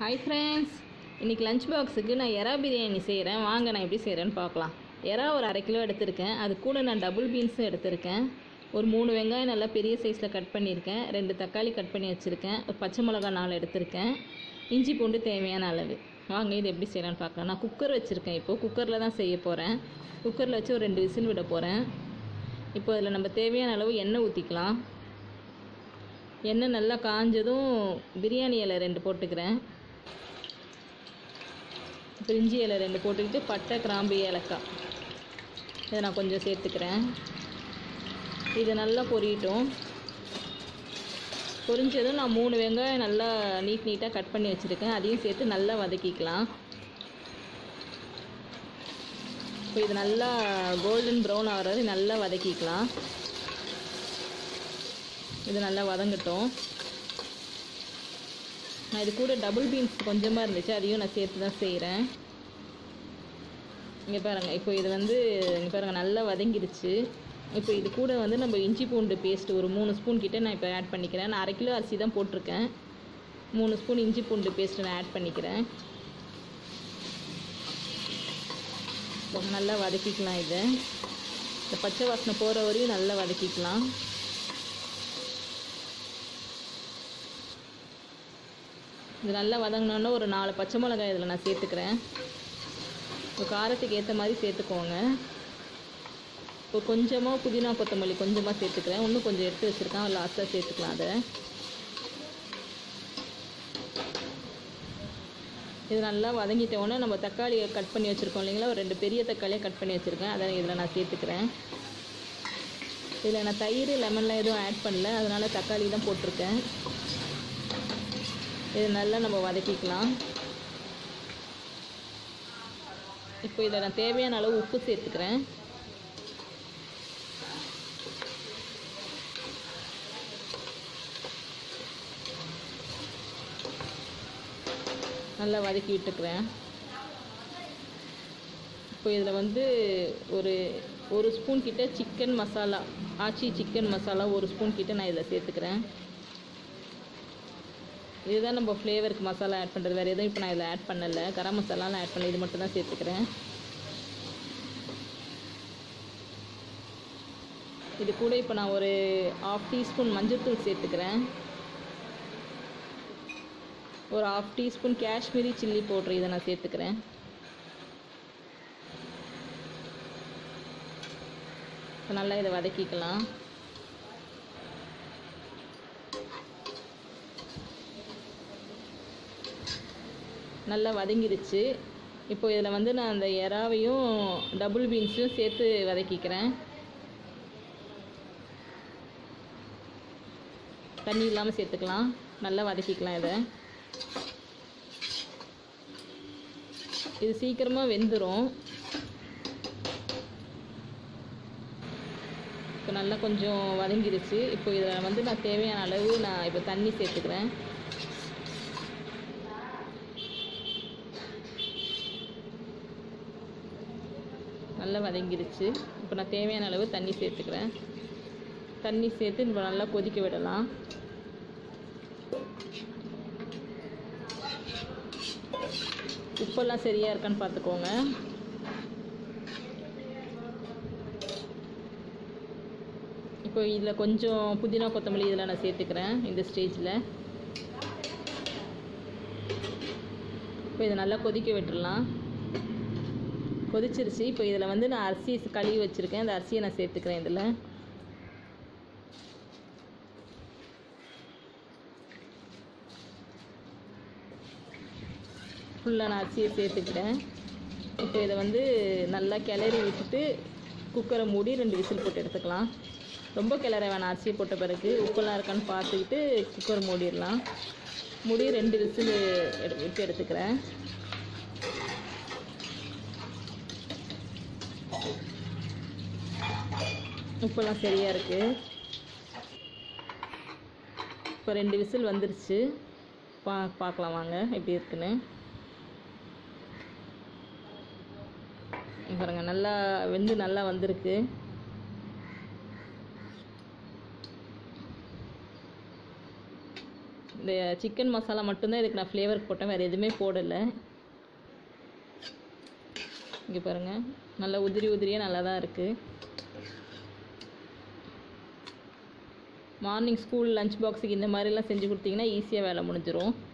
hi friends இன்றைக்கி lunch பாக்ஸுக்கு நான் எறா பிரியாணி செய்கிறேன் வாங்க நான் எப்படி செய்கிறேன்னு பார்க்கலாம் எறா ஒரு அரை கிலோ எடுத்திருக்கேன் அது கூட நான் டபுள் பீன்ஸும் எடுத்திருக்கேன் ஒரு மூணு வெங்காயம் நல்லா பெரிய சைஸில் கட் பண்ணியிருக்கேன் ரெண்டு தக்காளி கட் பண்ணி வச்சுருக்கேன் ஒரு பச்சை மிளகாய் நாலு எடுத்திருக்கேன் இஞ்சி பூண்டு தேவையான அளவு வாங்க இது எப்படி செய்யலான்னு பார்க்கலாம் நான் குக்கர் வச்சுருக்கேன் இப்போது குக்கரில் தான் செய்ய போகிறேன் குக்கரில் வச்சு ஒரு ரெண்டு விசில் விட போகிறேன் இப்போ அதில் நம்ம தேவையான அளவு எண்ணெய் ஊற்றிக்கலாம் எண்ணெய் நல்லா காஞ்சதும் பிரியாணி இலை ரெண்டு போட்டுக்கிறேன் பிரிஞ்சி இலை ரெண்டு போட்டுக்கிட்டு பட்டை கிராம்பு ஏலக்காய் இதை நான் கொஞ்சம் சேர்த்துக்கிறேன் இது நல்லா பொரியட்டும் பொரிஞ்சதும் நான் மூணு வெங்காயம் நல்லா நீட் நீட்டாக கட் பண்ணி வச்சுருக்கேன் அதையும் சேர்த்து நல்லா வதக்கிக்கலாம் இப்போ இது நல்லா கோல்டன் ப்ரௌன் ஆகிற வரை நல்லா வதக்கிக்கலாம் இது நல்லா வதங்கட்டும் நான் இது கூட டபுள் பீன்ஸ் கொஞ்சமாக இருந்துச்சு அதையும் நான் சேர்த்து தான் செய்கிறேன் இங்கே பாருங்கள் இப்போ இது வந்து இங்கே பாருங்கள் நல்லா வதங்கிடுச்சு இப்போ இது கூட வந்து நம்ம இஞ்சி பூண்டு பேஸ்ட் ஒரு மூணு ஸ்பூன் கிட்டே நான் இப்போ ஆட் பண்ணிக்கிறேன் நான் அரை கிலோ அரிசி தான் போட்டிருக்கேன் மூணு ஸ்பூன் இஞ்சி பூண்டு பேஸ்ட் நான் ஆட் பண்ணிக்கிறேன் இப்போ நல்லா வதக்கிக்கலாம் இதை இந்த பச்சை வாசனை போகிற வரையும் நல்லா வதக்கிக்கலாம் இது நல்லா வதங்கினோன்னா ஒரு நாலு பச்சை மிளகாய் இதில் நான் சேர்த்துக்கிறேன் இப்போ காரத்துக்கு ஏற்ற மாதிரி சேர்த்துக்கோங்க இப்போ கொஞ்சமாக புதினா கொத்தமல்லி கொஞ்சமாக சேர்த்துக்கிறேன் இன்னும் கொஞ்சம் எடுத்து வச்சுருக்கேன் லாஸ்ட்டாக சேர்த்துக்கலாம் அதை இது நல்லா வதங்கிட்டோன்னே நம்ம தக்காளியை கட் பண்ணி வச்சுருக்கோம் இல்லைங்களா ஒரு ரெண்டு பெரிய தக்காளியை கட் பண்ணி வச்சுருக்கேன் அதை இதில் நான் சேர்த்துக்கிறேன் இதில் நான் தயிர் லெமன்லாம் எதுவும் ஆட் பண்ணல அதனால் தக்காளி தான் போட்டிருக்கேன் இது நல்லா நம்ம வதக்கிக்கலாம் இப்போ இதில் நான் தேவையான அளவு உப்பு சேர்த்துக்கிறேன் நல்லா வதக்கி விட்டுக்கிறேன் இப்போ இதில் வந்து ஒரு ஒரு ஸ்பூன் கிட்ட சிக்கன் மசாலா ஆச்சி சிக்கன் மசாலா ஒரு ஸ்பூன் கிட்ட நான் இதில் சேர்த்துக்கிறேன் இதுதான் நம்ம ஃப்ளேவருக்கு மசாலா ஆட் பண்ணுறது வேறு எதுவும் இப்போ நான் இதில் ஆட் பண்ணலை கரம் மசாலாலாம் ஆட் பண்ணல இது மட்டும் தான் சேர்த்துக்கிறேன் இது கூட இப்போ நான் ஒரு ஆஃப் டீஸ்பூன் மஞ்சள்தூள் சேர்த்துக்கிறேன் ஒரு half teaspoon Kashmiri chilli powder இதை நான் சேர்த்துக்கிறேன் இப்போ நல்லா இதை வதக்கிக்கலாம் நல்லா வதங்கிடுச்சு இப்போ இதில் வந்து நான் அந்த எறாவையும் டபுள் பீன்ஸையும் சேர்த்து வதக்கிக்கிறேன் தண்ணி இல்லாமல் சேர்த்துக்கலாம் நல்லா வதக்கிக்கலாம் இதை இது சீக்கிரமாக வெந்துடும் இப்போ நல்லா கொஞ்சம் வதங்கிடுச்சு இப்போ இதில் வந்து நான் தேவையான அளவு நான் இப்போ தண்ணி சேர்த்துக்கிறேன் நல்லா வதங்கிடுச்சு இப்போ நான் தேவையான அளவு தண்ணி சேர்த்துக்கிறேன் தண்ணி சேர்த்து இப்போ நல்லா கொதிக்க விடலாம் உப்பெல்லாம் சரியாக இருக்கான்னு பார்த்துக்கோங்க இப்போ இதில் கொஞ்சம் புதினா கொத்தமல்லி இதில் நான் சேர்த்துக்கிறேன் இந்த ஸ்டேஜில் இப்போ இதை நல்லா கொதிக்க விட்டுடலாம் கொதிச்சிருச்சு இப்போ இதில் வந்து நான் அரிசி கழுவி வச்சுருக்கேன் அந்த அரிசியை நான் சேர்த்துக்கிறேன் இதில் ஃபுல்லாக நான் அரிசியை சேர்த்துக்கிட்டேன் இப்போ இதை வந்து நல்லா கிளறி விட்டுட்டு குக்கரை மூடி ரெண்டு விசில் போட்டு எடுத்துக்கலாம் ரொம்ப கிளற வேணாம் அரிசி போட்ட பிறகு உப்பெல்லாம் இருக்கான்னு பார்த்துக்கிட்டு குக்கர் மூடிடலாம் மூடி ரெண்டு விசில் எடு விட்டு எடுத்துக்கிறேன் உப்பெல்லாம் சரியாக இருக்குது இப்போ ரெண்டு விசில் வந்துருச்சு பா பார்க்கலாம் வாங்க எப்படி இருக்குன்னு பாருங்கள் நல்லா வெந்து நல்லா வந்திருக்கு இந்த சிக்கன் மசாலா மட்டும்தான் இதுக்கு நான் ஃப்ளேவர் போட்டேன் வேறு எதுவுமே போடலை இங்கே பாருங்கள் நல்லா உதிரி உதிரியாக நல்லா தான் இருக்குது மார்னிங் ஸ்கூல் லஞ்ச் பாக்ஸுக்கு இந்த மாதிரிலாம் செஞ்சு கொடுத்தீங்கன்னா ஈஸியாக வேலை முடிஞ்சிரும்